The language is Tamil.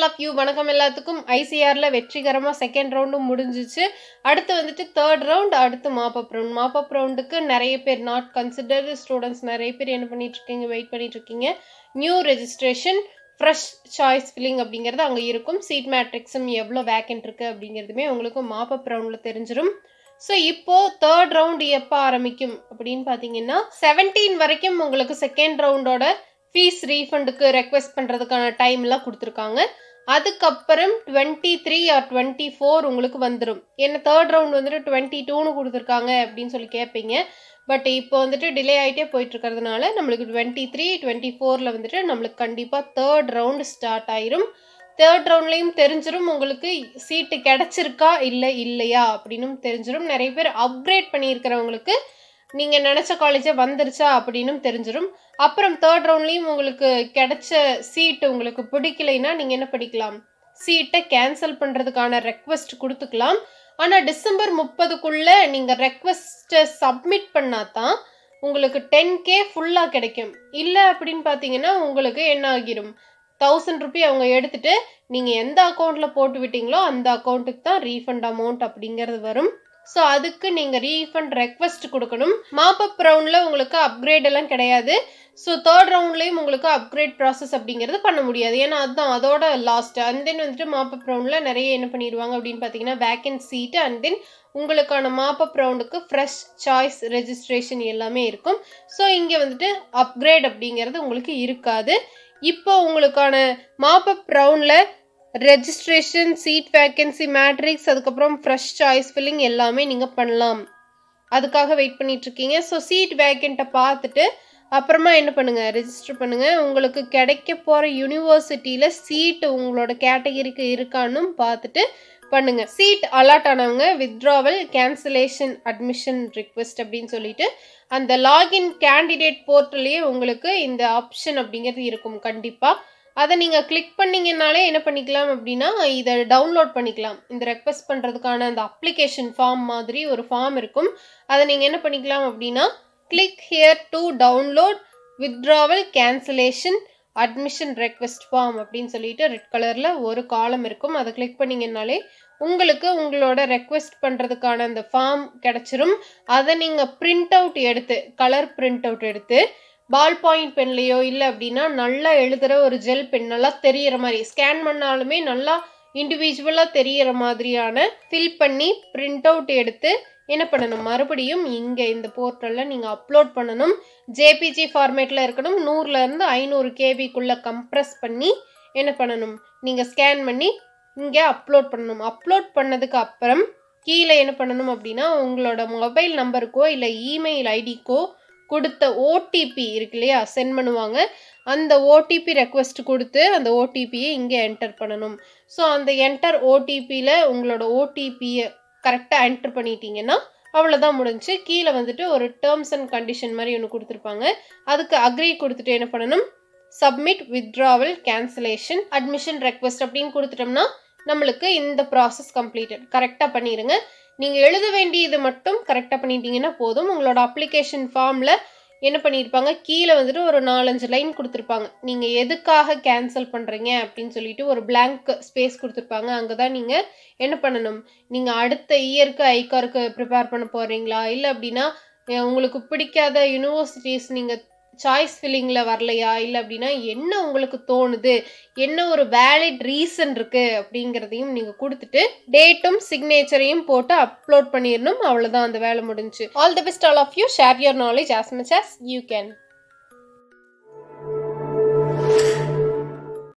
ஆல் ஆஃப் யூ வணக்கம் எல்லாத்துக்கும் ஐசிஆர்ல வெற்றிகரமாக செகண்ட் ரவுண்டும் முடிஞ்சிச்சு அடுத்து வந்துட்டு தேர்ட் ரவுண்ட் அடுத்து மாப்பப் ரவுண்ட் மாப்பப் ரவுண்டுக்கு நிறைய பேர் நாட் கன்சிடர் ஸ்டூடெண்ட்ஸ் நிறைய பேர் என்ன பண்ணிட்டு இருக்கீங்க வெயிட் பண்ணிட்டு இருக்கீங்க new registration fresh choice filling அப்படிங்கிறது அங்கே இருக்கும் சீட் மேட்ரிக்ஸும் எவ்வளோ வேக்கன்ட் இருக்குது அப்படிங்கிறதுமே உங்களுக்கு மாப்பப் ரவுண்டில் தெரிஞ்சிடும் ஸோ இப்போ தேர்ட் ரவுண்ட் எப்போ ஆரம்பிக்கும் அப்படின்னு பார்த்தீங்கன்னா செவன்டீன் வரைக்கும் உங்களுக்கு செகண்ட் ரவுண்டோட ஃபீஸ் ரீஃபண்டுக்கு ரெக்வெஸ்ட் பண்ணுறதுக்கான டைம்லாம் கொடுத்துருக்காங்க அதுக்கப்புறம் twenty three or twenty four உங்களுக்கு வந்துடும் ஏன்னா தேர்ட் ரவுண்ட் வந்துட்டு டுவெண்ட்டி டூன்னு கொடுத்துருக்காங்க அப்படின்னு சொல்லி கேட்பீங்க பட் இப்போ வந்துட்டு டிலே ஆகிட்டே போயிட்டு இருக்கிறதுனால நம்மளுக்கு டுவெண்ட்டி த்ரீ டுவெண்ட்டி ஃபோரில் வந்துட்டு நம்மளுக்கு கண்டிப்பாக தேர்ட் ரவுண்டு ஸ்டார்ட் ஆயிரும் தேர்ட் ரவுண்ட்லேயும் தெரிஞ்சிடும் உங்களுக்கு சீட்டு கிடைச்சிருக்கா இல்லை இல்லையா அப்படின்னும் தெரிஞ்சிடும் நிறைய பேர் அப்கிரேட் பண்ணியிருக்கிறவங்களுக்கு நீங்கள் நினச்ச காலேஜே வந்துருச்சா அப்படின்னும் தெரிஞ்சிடும் அப்புறம் தேர்ட் ரவுண்ட்லேயும் உங்களுக்கு கிடைச்ச சீட்டு உங்களுக்கு பிடிக்கலைன்னா நீங்கள் என்ன படிக்கலாம் சீட்டை கேன்சல் பண்ணுறதுக்கான ரெக்வஸ்ட் கொடுத்துக்கலாம் ஆனால் டிசம்பர் முப்பதுக்குள்ளே நீங்கள் ரெக்வஸ்ட்டை சப்மிட் பண்ணால் தான் உங்களுக்கு டென் கே ஃபுல்லாக கிடைக்கும் இல்லை அப்படின்னு பார்த்தீங்கன்னா உங்களுக்கு என்ன ஆகிரும் தௌசண்ட் ருபி அவங்க எடுத்துட்டு நீங்கள் எந்த அக்கௌண்ட்டில் போட்டு விட்டீங்களோ அந்த அக்கௌண்ட்டுக்கு தான் ரீஃபண்ட் அமௌண்ட் அப்படிங்கிறது வரும் ஸோ அதுக்கு நீங்கள் ரீஃபண்ட் ரெக்வஸ்ட் கொடுக்கணும் மாப்பப் ரவுண்டில் உங்களுக்கு அப்கிரேட் எல்லாம் கிடையாது ஸோ தேர்ட் ரவுண்ட்லேயும் உங்களுக்கு அப்கிரேட் ப்ராசஸ் அப்படிங்கிறது பண்ண முடியாது ஏன்னா அதுதான் அதோட லாஸ்ட் அண்ட் தென் வந்துட்டு மாப்பப் ரவுண்டில் நிறைய என்ன பண்ணிடுவாங்க அப்படின்னு பார்த்தீங்கன்னா வேக்கன்ட் சீட்டு அண்ட் தென் உங்களுக்கான மாப்பப் ரவுண்டுக்கு ஃப்ரெஷ் சாய்ஸ் ரெஜிஸ்ட்ரேஷன் எல்லாமே இருக்கும் ஸோ இங்கே வந்துட்டு அப்கிரேட் அப்படிங்கிறது உங்களுக்கு இருக்காது இப்போ உங்களுக்கான மாப்பப் ரவுண்டில் ரெஜிஸ்ட்ரேஷன் சீட் வேக்கன்சி மேட்ரிக்ஸ் அதுக்கப்புறம் ஃப்ரெஷ் சாய்ஸ் ஃபில்லிங் எல்லாமே நீங்கள் பண்ணலாம் அதுக்காக வெயிட் பண்ணிட்டு இருக்கீங்க ஸோ சீட் வேக்கண்ட்டை பார்த்துட்டு அப்புறமா என்ன பண்ணுங்க ரெஜிஸ்டர் பண்ணுங்க உங்களுக்கு கிடைக்க போகிற யூனிவர்சிட்டியில் சீட்டு உங்களோட கேட்டகரிக்கு இருக்கான்னு பார்த்துட்டு பண்ணுங்க சீட் அலாட் ஆனவங்க வித்ட்ராவல் கேன்சலேஷன் அட்மிஷன் ரிக்வெஸ்ட் அப்படின்னு சொல்லிட்டு அந்த லாகின் கேண்டிடேட் போர்ட்டல்லையே உங்களுக்கு இந்த ஆப்ஷன் அப்படிங்கிறது இருக்கும் கண்டிப்பாக அதை நீங்கள் கிளிக் பண்ணிங்கனாலே என்ன பண்ணிக்கலாம் அப்படின்னா இதை டவுன்லோட் பண்ணிக்கலாம் இந்த ரெக்வெஸ்ட் பண்ணுறதுக்கான அந்த அப்ளிகேஷன் ஃபார்ம் மாதிரி ஒரு ஃபார்ம் இருக்கும் அதை நீங்கள் என்ன பண்ணிக்கலாம் அப்படின்னா click here to download withdrawal cancellation admission request form அப்படின்னு சொல்லிட்டு ரெட் கலரில் ஒரு காலம் இருக்கும் அதை கிளிக் பண்ணிங்கனாலே உங்களுக்கு உங்களோட ரெக்வெஸ்ட் பண்ணுறதுக்கான அந்த ஃபார்ம் கிடச்சிரும் அதை நீங்கள் பிரிண்ட் அவுட் எடுத்து கலர் பிரிண்ட் அவுட் எடுத்து பால் பாயிண்ட் பென்லையோ இல்லை அப்படின்னா நல்லா எழுதுகிற ஒரு ஜெல் பென் நல்லா தெரியற மாதிரி ஸ்கேன் பண்ணாலுமே நல்லா இண்டிவிஜுவலாக தெரியற மாதிரியான ஃபில் பண்ணி பிரிண்ட் அவுட் எடுத்து என்ன பண்ணணும் மறுபடியும் இங்கே இந்த போர்ட்டலில் நீங்கள் அப்லோட் பண்ணணும் ஜேபிஜி ஃபார்மேட்டில் இருக்கணும் நூறுலேருந்து ஐநூறு கேபிக்குள்ளே கம்ப்ரெஸ் பண்ணி என்ன பண்ணணும் நீங்கள் ஸ்கேன் பண்ணி இங்கே அப்லோட் பண்ணணும் அப்லோட் பண்ணதுக்கு அப்புறம் கீழே என்ன பண்ணணும் அப்படின்னா உங்களோட மொபைல் நம்பருக்கோ இல்லை இமெயில் ஐடிக்கோ கொடுத்த ஓடிபி இருக்கு இல்லையா சென்ட் பண்ணுவாங்க அந்த ஓடிபி ரெக்வஸ்ட் கொடுத்து அந்த ஓடிபியை இங்கே என்டர் பண்ணணும் ஸோ அந்த என்டர் ஓடிபியில் உங்களோட ஓடிபியை கரெக்டாக என்டர் பண்ணிட்டீங்கன்னா அவ்வளோதான் முடிஞ்சு கீழே வந்துட்டு ஒரு டேர்ம்ஸ் அண்ட் கண்டிஷன் மாதிரி ஒன்று கொடுத்துருப்பாங்க அதுக்கு அக்ரி கொடுத்துட்டு என்ன பண்ணணும் submit withdrawal cancellation admission request அப்படின்னு கொடுத்துட்டோம்னா நம்மளுக்கு இந்த ப்ராசஸ் கம்ப்ளீட்டட் கரெக்டாக பண்ணிடுங்க நீங்கள் எழுத வேண்டியது மட்டும் கரெக்டாக பண்ணிட்டீங்கன்னா போதும் உங்களோட அப்ளிகேஷன் ஃபார்மில் என்ன பண்ணியிருப்பாங்க கீழே வந்துட்டு ஒரு நாலஞ்சு லைன் கொடுத்துருப்பாங்க நீங்கள் எதுக்காக கேன்சல் பண்ணுறீங்க அப்படின்னு சொல்லிட்டு ஒரு பிளாங்க் ஸ்பேஸ் கொடுத்துருப்பாங்க அங்கே தான் நீங்கள் என்ன பண்ணணும் நீங்கள் அடுத்த இயருக்கு ஐகாருக்கு ப்ரிப்பேர் பண்ண போகிறீங்களா இல்லை அப்படின்னா உங்களுக்கு பிடிக்காத யூனிவர்சிட்டிஸ் நீங்கள் சாய்ஸ் ஃபில்லிங்கில் வரலையா இல்லை அப்படின்னா என்ன உங்களுக்கு தோணுது என்ன ஒரு வேலிட் ரீசன் இருக்குது அப்படிங்கிறதையும் நீங்கள் கொடுத்துட்டு டேட்டும் சிக்னேச்சரையும் போட்டு அப்லோட் பண்ணிடணும் அவ்வளோதான் அந்த வேலை முடிஞ்சு all the best all of you share your knowledge as much as you can